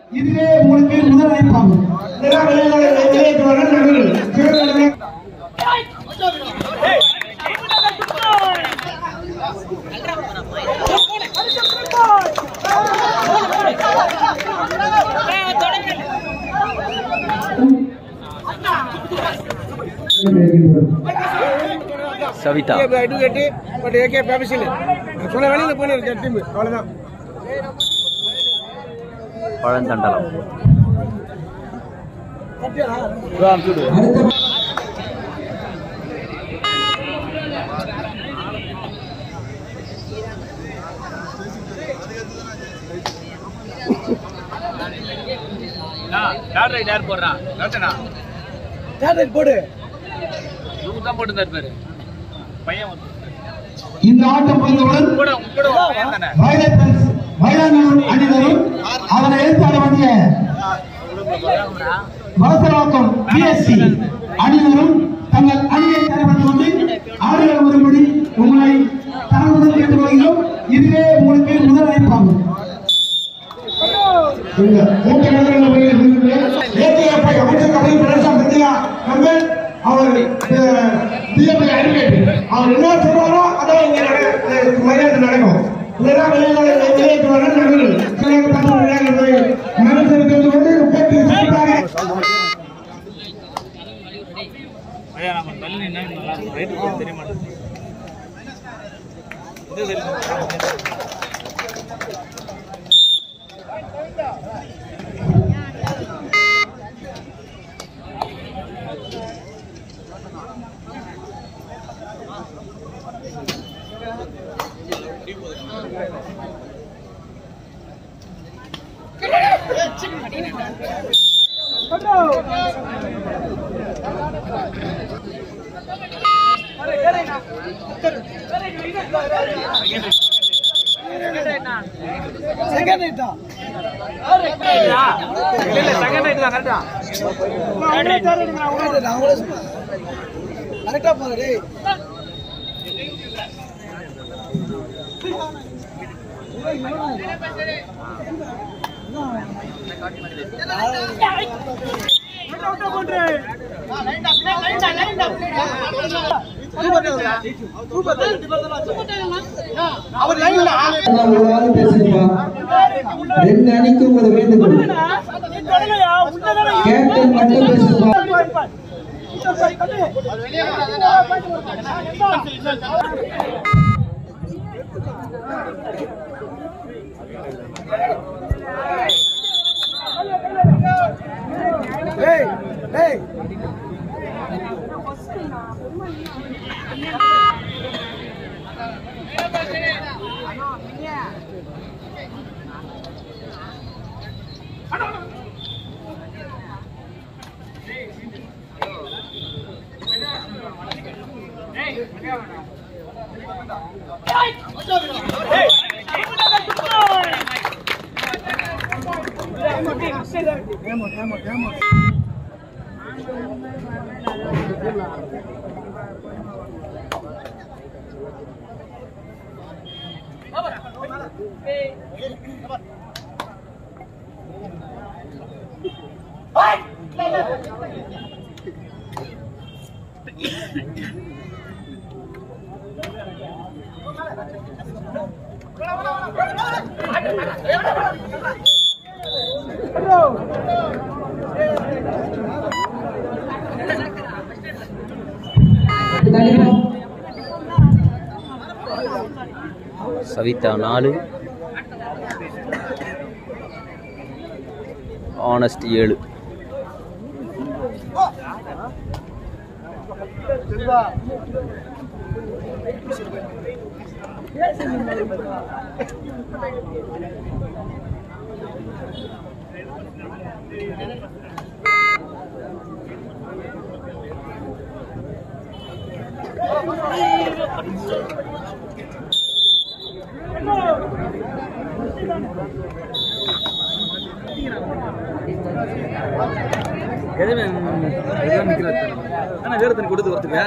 இதுவே உங்களுக்கு முதல் அழைப்பாகும் இதெல்லாம் விளையாட விளையாட்டுவார்கள் நண்பர்கள் சிறந்த சவிதா அட்வொகேட் பட் ஏகே பேபிசில் சொன்ன வேலையில போயிருக்கு டீம் அவ்வளவுதான் பழந்தண்டலம் டாட் ரைட் யார் போடுறான் டாக்டரா போடு இவங்க தான் போட்டு பாரு பையன் வந்து இந்த ஆட்டம் முடிந்தவுடன் கூட உங்க கூட ஒரு பையன் தானே வயலட் வயலானூர் அணியினரும் அதனை எதிர்த்தாட வேண்டிய வலசராக்கம் பிஎஸ்சி அணியினரும் தங்கள் அணியை தரப்பட்டு கொண்டு ஆடுகள் வரும்படி உங்களை தரவுடன் கேட்டுக்கொள்கிறோம் இதுவே உங்களுக்கு முதல் அழைப்பாகும் இந்த மூத்த நகரங்கள் வழியில் இருந்து ஏடிஎஃப்ஐ அமைச்சர் கபடி பிரதேசம் பத்தியா கம்பென் அவர் பிஎம்ஐ அட்வொகேட் அவர் என்ன சொல்றாரோ அதான் இங்க நட- மரியாதை நடக்கும் இதெல்லாம் விளையாட விளையாட்டுவார்கள் நண்பர்கள் சிலர் தப்பு விளையாடுவது மனசில் தெரிந்து கொண்டு பேட்டி சிறப்பாக ஐயா நம்ம தள்ளி நின்னா நல்லா இருக்கும் ரைட்டு தெரிய மாட்டேங்குது இது தெரியும் இல்ல இல்ல செகண்ட் ரைட் தான் கரெக்டா கரெக்டா போகுது டேய் ரெண்டு அணிக்கும் ஒரு வேண்டுகோள் கேப்டன் மட்டும் பேசுப்பா டேய் டேய் சவிதா நாலு ஆனஸ்ட் ஏழு எதுவுமே இதுதான் நிக்கிறது ஆனா வேறு தண்ணி கொடுத்து வரத்துக்கு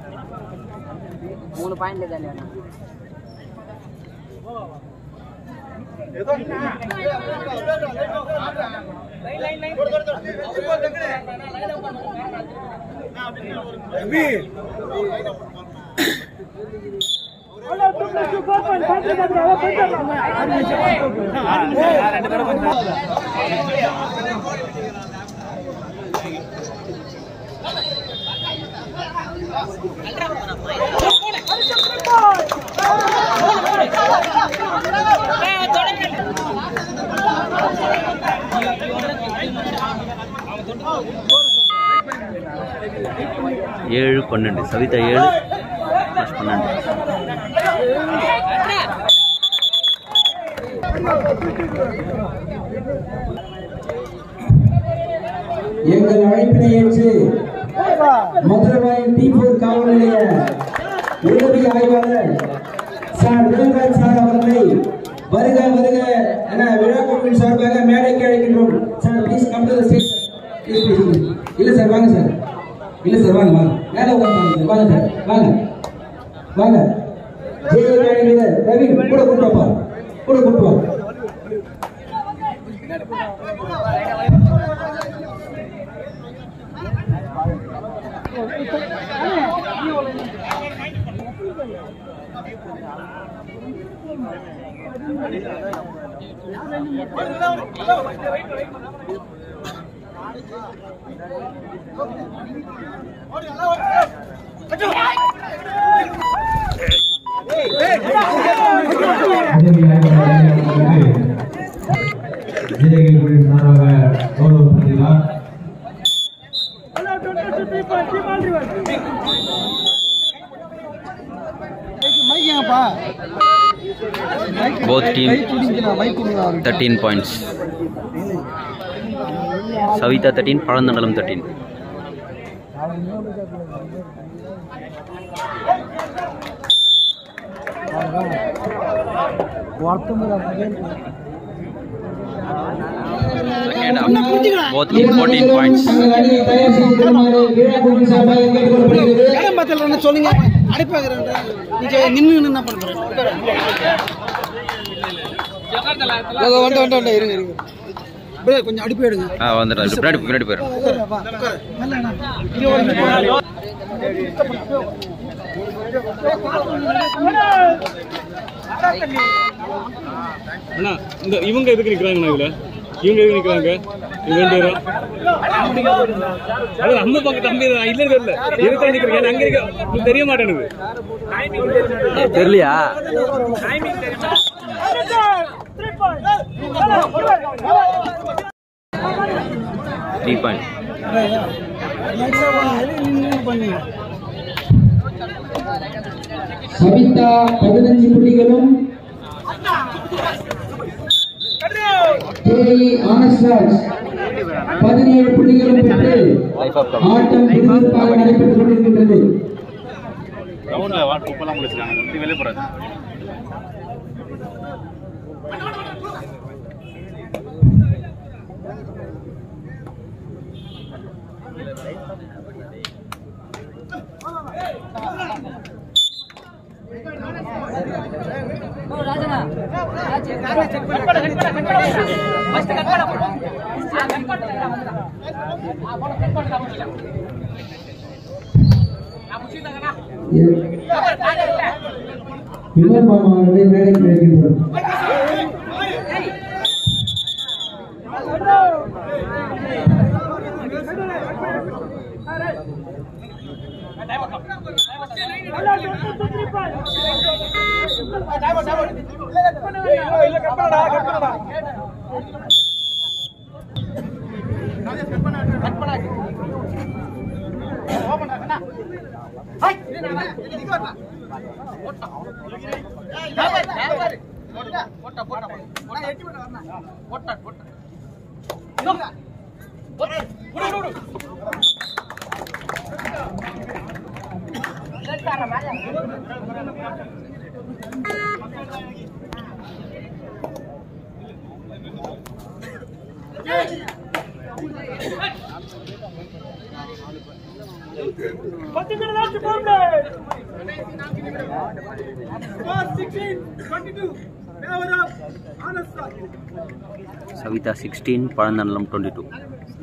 மூணு பாயிண்ட்ல தானே ஏழு பன்னெண்டு சவிதா ஏழு ப்ளஸ் பன்னெண்டு எங்கள் அழைப்பினை ஏற்று மதுரவாயின் டி போர் காவல் நிலைய உதவி ஆய்வாளர் சார் வேல்ராஜ் சார் அவர்களை வருக வருக என விழா குழுவின் சார்பாக மேடைக்கு அழைக்கின்றோம் sir please come to the stage இல்ல சார் வாங்க சார் இல்ல சார் வாங்க வாங்க மேல உட்காருங்க வாங்க சார் வாங்க வாங்க ஜெய மேடை வீரர் ரவீன் கூட கூட்டு வாப்பா கூட கூட்டு வா விஜயகுடியின் சார்பாக கௌரவப்படுத்தினார் both team thirteen points Savitha thirteen Pazhanthandalam thirteen Both team 14 points. தங்கள் அணியை தயார் செய்து தருமாறு விழா குழுவின் சார்பாக கேட்டுக்கொள்ளப்படுகிறது இடம் பத்தல சொல்லுங்க அடிப்பாக்குறேன் நீங்க நின்று என்ன பண்றேன் வந்து வந்து வந்து இருங்க இருங்க அப்படியே கொஞ்சம் அடிப்பு எடுங்க ஆ வந்துடுறேன் பின்னாடி பின்னாடி போயிடும் அண்ணா இந்த இவங்க எதுக்கு நிக்கிறாங்கண்ணா இதுல இவங்க எதுக்கு நிக்கிறாங்க இவங்க ரெண்டு பேரும் அது நம்ம பக்கம் தம்பி தான் இல்ல தெரியல எதுக்கு நிக்கிறீங்க ஏன்னா அங்க இருக்க உங்களுக்கு தெரிய மாட்டேனுது தெரியலையா த்ரீ பாயிண்ட் சவிதா பதினஞ்சு புள்ளிகளும் கேஇ ஆனஸ்ராஜ் பதினேழு புள்ளிகளும் பெற்று ஆட்டம் விறுவிறுப்பாக நடைபெற்றுக் கொண்டிருக்கின்றது வெளியே போறாரு விமல் மாமா அவர்களை மேடைக்கு அழைக்கின்றோம் Sixteen, twenty-two. Savitha sixteen Pazhanthandalam twenty two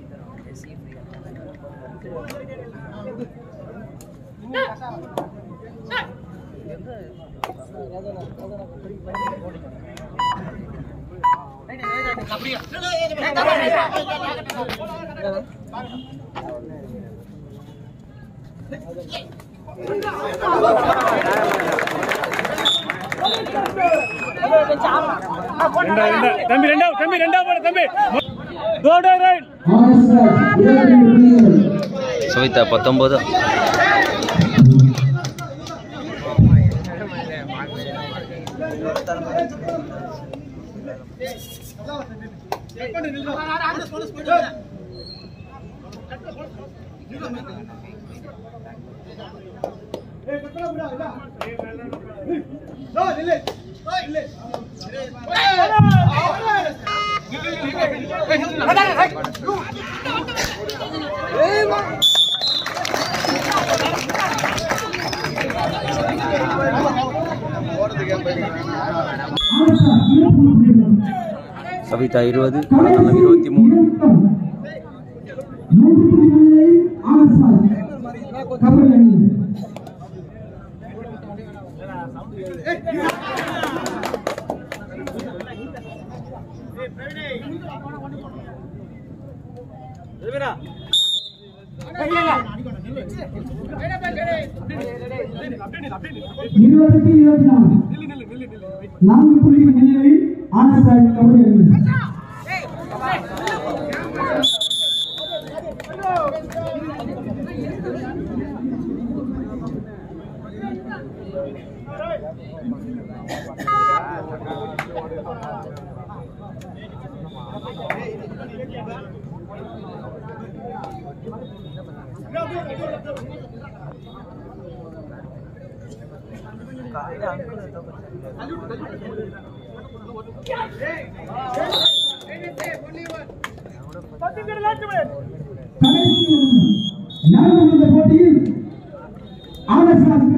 ரெண்டா ரெண்டா தம்பி ரெண்டா தம்பி ரெண்டா போடு தம்பி கோடா ரைட் ஆர்எஸ்ஆர் இருபத்தி ரெண்டு புள்ளிகள் சவிதா பத்தொம்போது ஆர்எஸ்ஆர் இருபத்தி மூணு புள்ளிகள் சவிதா இருபது பழந்தண்டலம் இருபத்தி மூணு மூன்று புள்ளிகளை ஆர்எஸ்ஆர் கபடி அணி இருபதுக்கு இருபத்தி நாலு நான்கு புள்ளிகள் முன்னிலை ஆர்எஸ்ஆர் கபடி அணி கடைசி நிமிடம். நடந்து முடிந்த போட்டியில் ஆர்எஸ்ஆர்